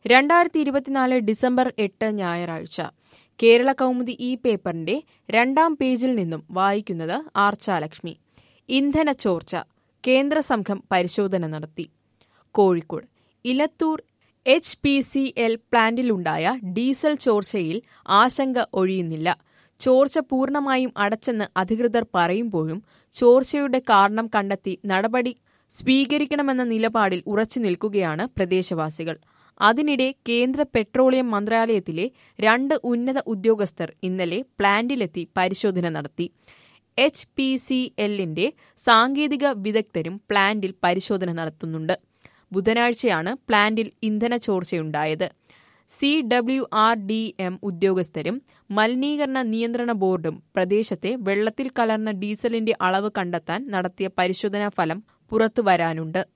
രണ്ടായിരത്തി ഇരുപത്തിനാല് ഡിസംബർ എട്ട് ഞായറാഴ്ച കേരള കൗമുദി ഈ പേപ്പറിന്റെ രണ്ടാം പേജിൽ നിന്നും വായിക്കുന്നത് ആർച്ചാലക്ഷ്മി ഇന്ധന ചോർച്ച കേന്ദ്ര സംഘം പരിശോധന നടത്തി Kozhikode Elathur H P C L പ്ലാന്റിലുണ്ടായ ഡീസൽ ചോർച്ചയിൽ ആശങ്ക ഒഴിയുന്നില്ല ചോർച്ച പൂർണ്ണമായും അടച്ചെന്ന് അധികൃതർ പറയുമ്പോഴും ചോർച്ചയുടെ കാരണം കണ്ടെത്തി നടപടി സ്വീകരിക്കണമെന്ന നിലപാടിൽ ഉറച്ചു നിൽക്കുകയാണ് പ്രദേശവാസികൾ അതിനിടെ കേന്ദ്ര പെട്രോളിയം മന്ത്രാലയത്തിലെ രണ്ട് ഉന്നത ഉദ്യോഗസ്ഥർ ഇന്നലെ പ്ലാന്റിലെത്തി പരിശോധന നടത്തി എച്ച് പി സി എല്ലിന്റെ സാങ്കേതിക വിദഗ്ധരും പ്ലാന്റിൽ പരിശോധന നടത്തുന്നുണ്ട് ബുധനാഴ്ചയാണ് പ്ലാന്റിൽ ഇന്ധന ചോർച്ചയുണ്ടായത് C W R D M ഉദ്യോഗസ്ഥരും മലിനീകരണ നിയന്ത്രണ ബോർഡും പ്രദേശത്തെ വെള്ളത്തിൽ കലർന്ന ഡീസലിന്റെ അളവ് കണ്ടെത്താൻ നടത്തിയ പരിശോധനാ ഫലം പുറത്തുവരാനുണ്ട്